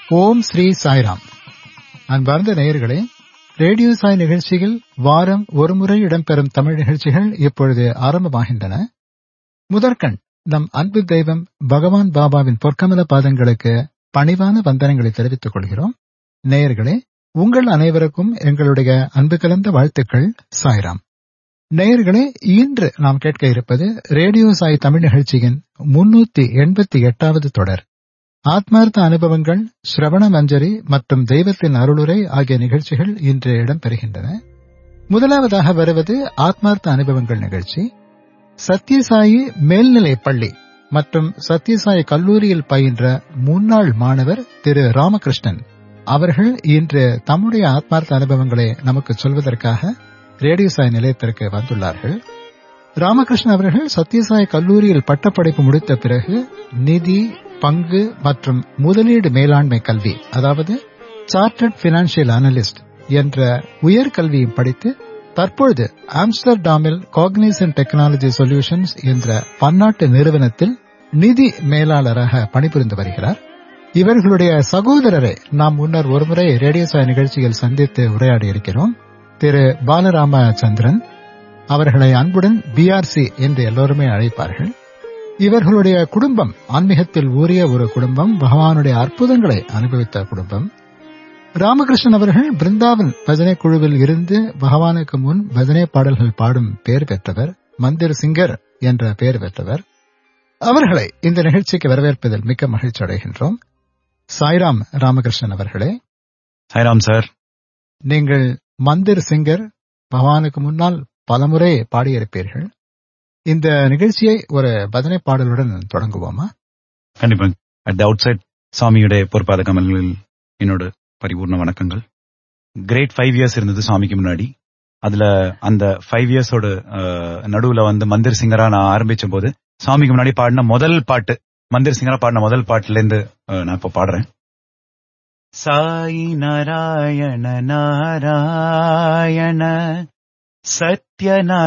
ஓம் ஸ்ரீ சாய்ராம் அன்பார்ந்த நேயர்களே ரேடியோ சாய் நிகழ்ச்சியில் வாரம் ஒருமுறை இடம்பெறும் தமிழ் நிகழ்ச்சிகள் இப்பொழுது ஆரம்பமாகின்றன முதற்கண் நம் அன்பு தெய்வம் பகவான் பாபாவின் பொற்கமல பாதங்களுக்கு பணிவான வந்தனங்களை தெரிவித்துக் கொள்கிறோம் நேயர்களே உங்கள் அனைவருக்கும் எங்களுடைய அன்பு கலந்த வாழ்த்துக்கள் சாய்ராம் நேயர்களே இன்று நாம் கேட்க இருப்பது ரேடியோ சாய் தமிழ் நிகழ்ச்சியின் முன்னூத்தி எண்பத்தி எட்டாவது தொடர் ஆத்மார்த்த அனுபவங்கள் ஸ்ரவண மஞ்சரி மற்றும் தெய்வத்தின் அருளுரை ஆகிய நிகழ்ச்சிகள் இன்று இடம்பெறுகின்றன முதலாவதாக வருவது ஆத்மார்த்த அனுபவங்கள் நிகழ்ச்சி சத்யசாயி மேல்நிலை பள்ளி மற்றும் சத்யசாயி கல்லூரியில் பயின்ற முன்னாள் மாணவர் திரு ராமகிருஷ்ணன் அவர்கள் இன்று தம்முடைய ஆத்மார்த்த அனுபவங்களை நமக்கு சொல்வதற்காக ரேடியோ சாய் நிலையத்திற்கு வந்துள்ளார்கள் ராமகிருஷ்ணன் அவர்கள் சத்யசாய் கல்லூரியில் பட்டப்படிப்பு முடித்த பிறகு நிதி பங்கு மற்றும் முதலீடு மேலாண்மை கல்வி அதாவது சார்ட்டர்ட் பினான்சியல் அனலிஸ்ட் என்ற உயர்கல்வியும் படித்து தற்பொழுது ஆம்ஸ்டர்டாமில் காக்னிசன் டெக்னாலஜி சொல்யூஷன்ஸ் என்ற பன்னாட்டு நிறுவனத்தில் நிதி மேலாளராக பணிபுரிந்து வருகிறார் இவர்களுடைய சகோதரரை நாம் முன்னர் ஒருமுறை ரேடியோ சாய் நிகழ்ச்சியில் சந்தித்து உரையாடி இருக்கிறோம் திரு பாலராமச்சந்திரன் அவர்களை அன்புடன் பிஆர்சி என்று எல்லோருமே அழைப்பார்கள் இவர்களுடைய குடும்பம் ஆன்மீகத்தில் ஊறிய ஒரு குடும்பம் பகவானுடைய அற்புதங்களை அனுபவித்த குடும்பம் ராமகிருஷ்ணன் அவர்கள் பிருந்தாவன் பஜனை குழுவில் இருந்து பகவானுக்கு முன் பஜனை பாடல்கள் பாடும் பெயர் பெற்றவர் மந்திர் சிங்கர் என்ற பெயர் பெற்றவர் அவர்களை இந்த நிகழ்ச்சிக்கு வரவேற்பதில் மிக்க மகிழ்ச்சி அடைகின்றோம் சாய்ராம் ராமகிருஷ்ணன் அவர்களே சாய்ராம் சார் நீங்கள் மந்திர் சிங்கர் பகவானுக்கு முன்னால் பலமுறை பாடியிருப்பீர்கள் இந்த நிகழ்ச்சியை ஒரு பஜனை பாடலுடன் தொடங்குவோமா கண்டிப்பா அட் த அவுட் சைட் சாமியுடைய பொற்பாத கமல்களில் என்னோட பரிபூர்ண வணக்கங்கள் கிரேட் ஃபைவ் இயர்ஸ் இருந்தது சாமிக்கு முன்னாடி அதுல அந்த ஃபைவ் இயர்ஸோட நடுவுல வந்து மந்திர் சிங்கரா நான் ஆரம்பிச்ச போது சாமிக்கு முன்னாடி பாடின முதல் பாட்டு மந்திர் சிங்கரா பாடின முதல் பாட்டுல இருந்து நான் இப்ப பாடுறேன் சாய் நாராயண நாராயண சத்யநாராயண